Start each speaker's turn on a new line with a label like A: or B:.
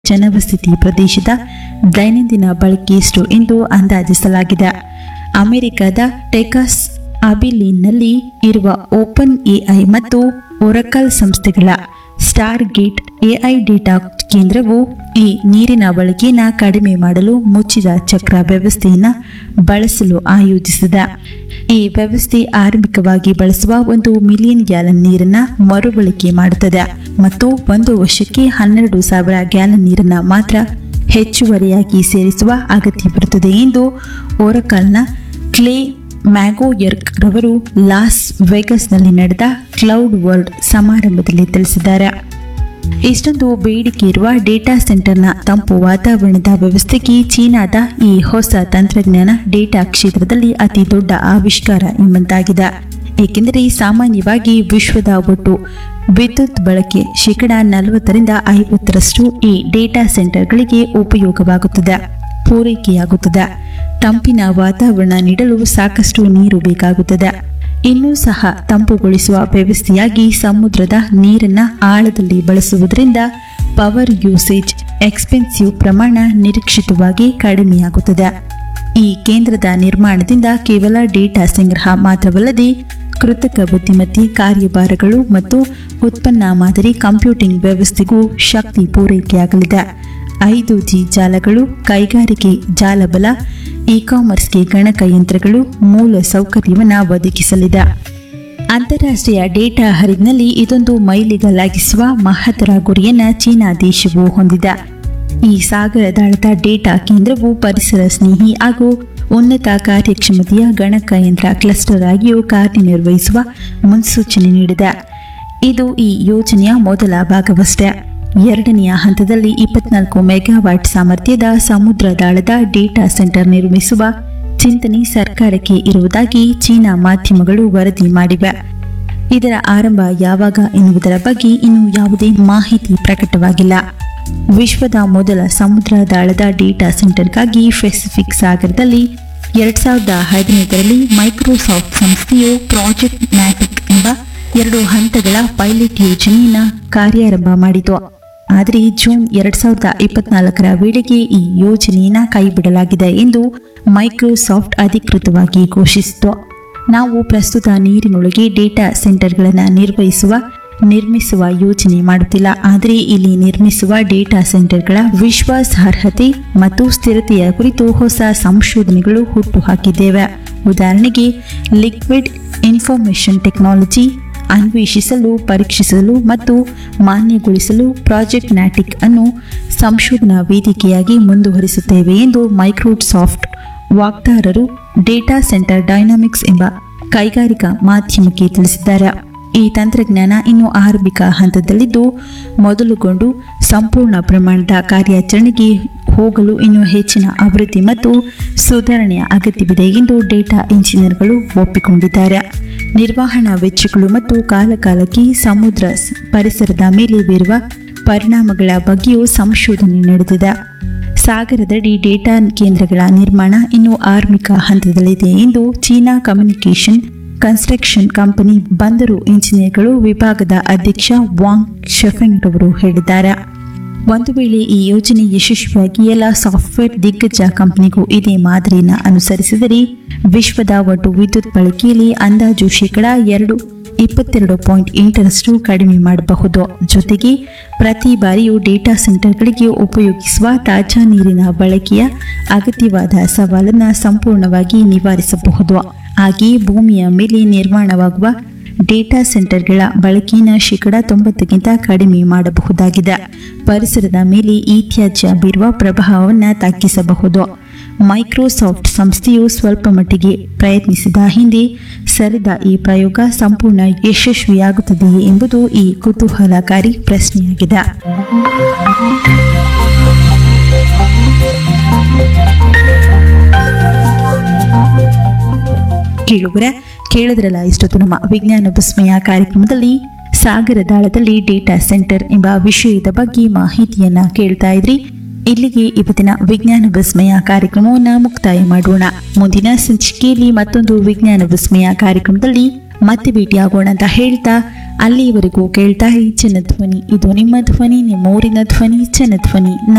A: ಜನವಸತಿ ಪ್ರದೇಶದ ದೈನಂದಿನ ಬಳಕೆ ಎಷ್ಟು ಎಂದು ಅಂದಾಜಿಸಲಾಗಿದೆ ಅಮೆರಿಕದ ಟೆಕಾಸ್ ಅಬಿಲಿನ್ನಲ್ಲಿ ಇರುವ ಓಪನ್ ಎಐ ಮತ್ತು ಒರಕಲ್ ಸಂಸ್ಥೆಗಳ ಸ್ಟಾರ್ ಗೇಟ್ ಎಐ ಡೇಟಾ ಕೇಂದ್ರವು ಈ ನೀರಿನ ಬಳಕೆಯನ್ನು ಕಡಿಮೆ ಮಾಡಲು ಮುಚ್ಚಿದ ಚಕ್ರ ವ್ಯವಸ್ಥೆಯನ್ನು ಬಳಸಲು ಆಯೋಜಿಸಿದೆ ಈ ವ್ಯವಸ್ಥೆ ಆರಂಭಿಕವಾಗಿ ಬಳಸುವ ಒಂದು ಮಿಲಿಯನ್ ಗ್ಯಾಲನ್ ನೀರನ್ನು ಮರುಬಳಕೆ ಮಾಡುತ್ತದೆ ಮತ್ತು ಒಂದು ವರ್ಷಕ್ಕೆ ಹನ್ನೆರಡು ಸಾವಿರ ಗ್ಯಾಲನ್ ನೀರನ್ನು ಮಾತ್ರ ಹೆಚ್ಚುವರಿಯಾಗಿ ಸೇರಿಸುವ ಅಗತ್ಯವಿರುತ್ತದೆ ಎಂದು ಓರಕಲ್ನ ಕ್ಲೇ ಮ್ಯಾಗೋಯರ್ಕ್ ರವರು ಲಾಸ್ ವೆಗಸ್ನಲ್ಲಿ ನಡೆದ ಕ್ಲೌಡ್ ವರ್ಲ್ಡ್ ಸಮಾರಂಭದಲ್ಲಿ ತಿಳಿಸಿದ್ದಾರೆ ಇಷ್ಟೊಂದು ಬೇಡಿಕೆ ಇರುವ ಡೇಟಾ ಸೆಂಟರ್ನ ತಂಪು ವಾತಾವರಣದ ವ್ಯವಸ್ಥೆಗೆ ಚೀನಾದ ಈ ಹೊಸ ತಂತ್ರಜ್ಞಾನ ಡೇಟಾ ಕ್ಷೇತ್ರದಲ್ಲಿ ಅತಿ ದೊಡ್ಡ ಆವಿಷ್ಕಾರ ಎಂಬಂತಾಗಿದೆ ಏಕೆಂದರೆ ಸಾಮಾನ್ಯವಾಗಿ ವಿಶ್ವದ ಒಟ್ಟು ವಿದ್ಯುತ್ ಬಳಕೆ ಶೇಕಡ ನಲವತ್ತರಿಂದ ಐವತ್ತರಷ್ಟು ಈ ಡೇಟಾ ಸೆಂಟರ್ಗಳಿಗೆ ಉಪಯೋಗವಾಗುತ್ತದೆ ಪೂರೈಕೆಯಾಗುತ್ತದೆ ತಂಪಿನ ವಾತಾವರಣ ನೀಡಲು ಸಾಕಷ್ಟು ನೀರು ಬೇಕಾಗುತ್ತದೆ ಇನ್ನೂ ಸಹ ತಂಪುಗೊಳಿಸುವ ವ್ಯವಸ್ಥೆಯಾಗಿ ಸಮುದ್ರದ ನೀರನ್ನ ಆಳದಲ್ಲಿ ಬಳಸುವುದರಿಂದ ಪವರ್ ಯೂಸೇಜ್ ಎಕ್ಸ್ಪೆನ್ಸಿವ್ ಪ್ರಮಾಣ ನಿರೀಕ್ಷಿತವಾಗಿ ಕಡಿಮೆಯಾಗುತ್ತದೆ ಈ ಕೇಂದ್ರದ ನಿರ್ಮಾಣದಿಂದ ಕೇವಲ ಡೇಟಾ ಸಂಗ್ರಹ ಮಾತ್ರವಲ್ಲದೆ ಕೃತಕ ಬುದ್ಧಿಮತ್ತೆ ಕಾರ್ಯಭಾರಗಳು ಮತ್ತು ಉತ್ಪನ್ನ ಮಾದರಿ ಕಂಪ್ಯೂಟಿಂಗ್ ವ್ಯವಸ್ಥೆಗೂ ಶಕ್ತಿ ಪೂರೈಕೆಯಾಗಲಿದೆ ಐದು ಜಿ ಜಾಲಗಳು ಕೈಗಾರಿಕೆ ಜಾಲಬಲ ಇ ಕಾಮರ್ಸ್ಗೆ ಗಣಕಯಂತ್ರಗಳು ಮೂಲ ಸೌಕರ್ಯವನ್ನು ಒದಗಿಸಲಿದೆ ಅಂತಾರಾಷ್ಟ್ರೀಯ ಡೇಟಾ ಹರಿವಿನಲ್ಲಿ ಇದೊಂದು ಮೈಲಿಗಲ್ಲಾಗಿಸುವ ಮಹತ್ತರ ಗುರಿಯನ್ನ ಚೀನಾ ದೇಶವು ಹೊಂದಿದೆ ಈ ಸಾಗರದಾಳದ ಡೇಟಾ ಕೇಂದ್ರವು ಪರಿಸರ ಸ್ನೇಹಿ ಹಾಗೂ ಉನ್ನತ ಕಾರ್ಯಕ್ಷಮತೆಯ ಗಣಕಯಂತ್ರ ಕ್ಲಸ್ಟರ್ ಆಗಿಯೂ ಕಾರ್ಯನಿರ್ವಹಿಸುವ ಮುನ್ಸೂಚನೆ ನೀಡಿದೆ ಇದು ಈ ಯೋಜನೆಯ ಮೊದಲ ಭಾಗವಷ್ಟೇ ಎರಡನೆಯ ಹಂತದಲ್ಲಿ ಇಪ್ಪತ್ನಾಲ್ಕು ಮೆಗಾವಾಟ್ ಸಾಮರ್ಥ್ಯದ ಸಮುದ್ರದಾಳದ ಡೇಟಾ ಸೆಂಟರ್ ನಿರ್ಮಿಸುವ ಚಿಂತನೆ ಸರ್ಕಾರಕ್ಕೆ ಇರುವುದಾಗಿ ಚೀನಾ ಮಾಧ್ಯಮಗಳು ವರದಿ ಮಾಡಿವೆ ಇದರ ಆರಂಭ ಯಾವಾಗ ಎನ್ನುವುದರ ಬಗ್ಗೆ ಇನ್ನೂ ಯಾವುದೇ ಮಾಹಿತಿ ಪ್ರಕಟವಾಗಿಲ್ಲ ವಿಶ್ವದ ಮೊದಲ ಸಮುದ್ರದಾಳದ ಡೇಟಾ ಸೆಂಟರ್ಗಾಗಿ ಪೆಸಿಫಿಕ್ ಸಾಗರದಲ್ಲಿ ಎರಡ್ ಸಾವಿರದ ಹದಿನೈದರಲ್ಲಿ ಮೈಕ್ರೋಸಾಫ್ಟ್ ಸಂಸ್ಥೆಯು ಪ್ರಾಜೆಕ್ಟ್ ಮ್ಯಾಟಿಕ್ ಎಂಬ ಎರಡು ಹಂತಗಳ ಪೈಲಟ್ ಯೋಜನೆಯನ್ನು ಕಾರ್ಯಾರಂಭ ಮಾಡಿತು ಆದರೆ ಜೂನ್ ಎರಡ್ ಸಾವಿರದ ಇಪ್ಪತ್ನಾಲ್ಕರ ವೇಳೆಗೆ ಈ ಯೋಜನೆಯನ್ನು ಕೈಬಿಡಲಾಗಿದೆ ಎಂದು ಮೈಕ್ರೋಸಾಫ್ಟ್ ಅಧಿಕೃತವಾಗಿ ಘೋಷಿಸಿತು ನಾವು ಪ್ರಸ್ತುತ ನೀರಿನೊಳಗೆ ಡೇಟಾ ಸೆಂಟರ್ಗಳನ್ನು ನಿರ್ವಹಿಸುವ ನಿರ್ಮಿಸುವ ಯೋಜನೆ ಮಾಡುತ್ತಿಲ್ಲ ಆದರೆ ಇಲ್ಲಿ ನಿರ್ಮಿಸುವ ಡೇಟಾ ಸೆಂಟರ್ಗಳ ವಿಶ್ವಾಸಾರ್ಹತೆ ಮತ್ತು ಸ್ಥಿರತೆಯ ಕುರಿತು ಹೊಸ ಸಂಶೋಧನೆಗಳು ಹುಟ್ಟುಹಾಕಿದ್ದೇವೆ ಉದಾಹರಣೆಗೆ ಲಿಕ್ವಿಡ್ ಇನ್ಫಾರ್ಮೇಷನ್ ಟೆಕ್ನಾಲಜಿ ಅನ್ವೇಷಿಸಲು ಪರೀಕ್ಷಿಸಲು ಮತ್ತು ಮಾನ್ಯಗೊಳಿಸಲು ಪ್ರಾಜೆಕ್ಟ್ ನ್ಯಾಟಿಕ್ ಅನ್ನು ಸಂಶೋಧನಾ ವೇದಿಕೆಯಾಗಿ ಮುಂದುವರಿಸುತ್ತೇವೆ ಎಂದು ಮೈಕ್ರೋಸಾಫ್ಟ್ ವಾಗ್ದಾರರು ಡೇಟಾ ಸೆಂಟರ್ ಡೈನಾಮಿಕ್ಸ್ ಎಂಬ ಕೈಗಾರಿಕಾ ಮಾಧ್ಯಮಕ್ಕೆ ತಿಳಿಸಿದ್ದಾರೆ ಈ ತಂತ್ರಜ್ಞಾನ ಇನ್ನು ಆರಂಭಿಕ ಹಂತದಲ್ಲಿದ್ದು ಮೊದಲುಗೊಂಡು ಸಂಪೂರ್ಣ ಪ್ರಮಾಣದ ಕಾರ್ಯಾಚರಣೆಗೆ ಹೋಗಲು ಇನ್ನೂ ಹೆಚ್ಚಿನ ಅಭಿವೃದ್ಧಿ ಮತ್ತು ಸುಧಾರಣೆಯ ಅಗತ್ಯವಿದೆ ಎಂದು ಡೇಟಾ ಇಂಜಿನಿಯರ್ಗಳು ಒಪ್ಪಿಕೊಂಡಿದ್ದಾರೆ ನಿರ್ವಹಣಾ ವೆಚ್ಚಗಳು ಮತ್ತು ಕಾಲಕಾಲಕ್ಕೆ ಸಮುದ್ರ ಸ- ಪರಿಸರದ ಮೇಲೆ ಬೀರುವ ಪರಿಣಾಮಗಳ ಬಗ್ಗೆಯೂ ಸಂಶೋಧನೆ ನಡೆದಿದೆ ಸಾಗರದಡಿ ಡೇಟಾ ಕೇಂದ್ರಗಳ ನಿರ್ಮಾಣ ಇನ್ನೂ ಆರಂಭಿಕ ಹಂತದಲ್ಲಿದೆ ಎಂದು ಚೀನಾ ಕಮ್ಯುನಿಕೇಷನ್ ಕನ್ಸ್ಟ್ರಕ್ಷನ್ ಕಂಪನಿ ಬಂದರು ಇಂಜಿನಿಯರ್ಗಳು ವಿಭಾಗದ ಅಧ್ಯಕ್ಷ ವಾಂಗ್ ಶೆಫೆಂಗ್ ರವರು ಹೇಳಿದ್ದಾರೆ ಒಂದು ವೇಳೆ ಈ ಯೋಜನೆ ಯಶಸ್ವಿಯಾಗಿ ಎಲ್ಲ ಸಾಫ್ಟ್ವೇರ್ ದಿಗ್ಗಜ ಕಂಪನಿಗೂ ಇದೇ ಮಾದರಿಯನ್ನು ಅನುಸರಿಸಿದರೆ ವಿಶ್ವದ ಒಟ್ಟು ವಿದ್ಯುತ್ ಬಳಕೆಯಲ್ಲಿ ಅಂದಾಜು ಶೇಕಡ ಎರಡು ಇಪ್ಪತ್ತೆರಡು ಪಾಯಿಂಟ್ ಎಂಟರಷ್ಟು ಕಡಿಮೆ ಮಾಡಬಹುದು ಜೊತೆಗೆ ಪ್ರತಿ ಬಾರಿಯೂ ಡೇಟಾ ಸೆಂಟರ್ಗಳಿಗೆ ಉಪಯೋಗಿಸುವ ತಾಜಾ ನೀರಿನ ಬಳಕೆಯ ಅಗತ್ಯವಾದ ಸವಾಲನ್ನು ಸಂಪೂರ್ಣವಾಗಿ ನಿವಾರಿಸಬಹುದು ಹಾಗೆಯೇ ಭೂಮಿಯ ಮೇಲೆ ನಿರ್ಮಾಣವಾಗುವ ಡೇಟಾ ಸೆಂಟರ್ಗಳ ಬಳಕೆಯನ್ನು ಶೇಕಡ ತೊಂಬತ್ತಕ್ಕಿಂತ ಕಡಿಮೆ ಮಾಡಬಹುದಾಗಿದೆ ಪರಿಸರದ ಮೇಲೆ ಈ ತ್ಯಾಜ್ಯ ಬೀರುವ ಪ್ರಭಾವವನ್ನು ತಗ್ಗಿಸಬಹುದು ಮೈಕ್ರೋಸಾಫ್ಟ್ ಸಂಸ್ಥೆಯು ಸ್ವಲ್ಪ ಮಟ್ಟಿಗೆ ಪ್ರಯತ್ನಿಸಿದ ಹಿಂದೆ ಸರಿದ ಈ ಪ್ರಯೋಗ ಸಂಪೂರ್ಣ ಯಶಸ್ವಿಯಾಗುತ್ತದೆಯೇ ಎಂಬುದು ಈ ಕುತೂಹಲಕಾರಿ ಪ್ರಶ್ನೆಯಾಗಿದೆ ಕೇಳುಗರ ಕೇಳಿದ್ರಲ್ಲ ಇಷ್ಟೊತ್ತು ನಮ್ಮ ವಿಜ್ಞಾನ ವಿಸ್ಮಯ ಕಾರ್ಯಕ್ರಮದಲ್ಲಿ ಸಾಗರ ದಾಳದಲ್ಲಿ ಡೇಟಾ ಸೆಂಟರ್ ಎಂಬ ವಿಷಯದ ಬಗ್ಗೆ ಮಾಹಿತಿಯನ್ನ ಕೇಳ್ತಾ ಇದ್ರಿ ಇಲ್ಲಿಗೆ ಇವತ್ತಿನ ವಿಜ್ಞಾನ ವಿಸ್ಮಯ ಕಾರ್ಯಕ್ರಮವನ್ನ ಮುಕ್ತಾಯ ಮಾಡೋಣ ಮುಂದಿನ ಸಂಚಿಕೆಯಲ್ಲಿ ಮತ್ತೊಂದು ವಿಜ್ಞಾನ ವಿಸ್ಮಯ ಕಾರ್ಯಕ್ರಮದಲ್ಲಿ ಮತ್ತೆ ಭೇಟಿಯಾಗೋಣ ಅಂತ ಹೇಳ್ತಾ ಅಲ್ಲಿಯವರೆಗೂ ಕೇಳ್ತಾ ಇರಿ ಜನಧ್ವನಿ ಇದು ನಿಮ್ಮ ಧ್ವನಿ ನಿಮ್ಮೂರಿನ ಧ್ವನಿ ಜನಧ್ವನಿ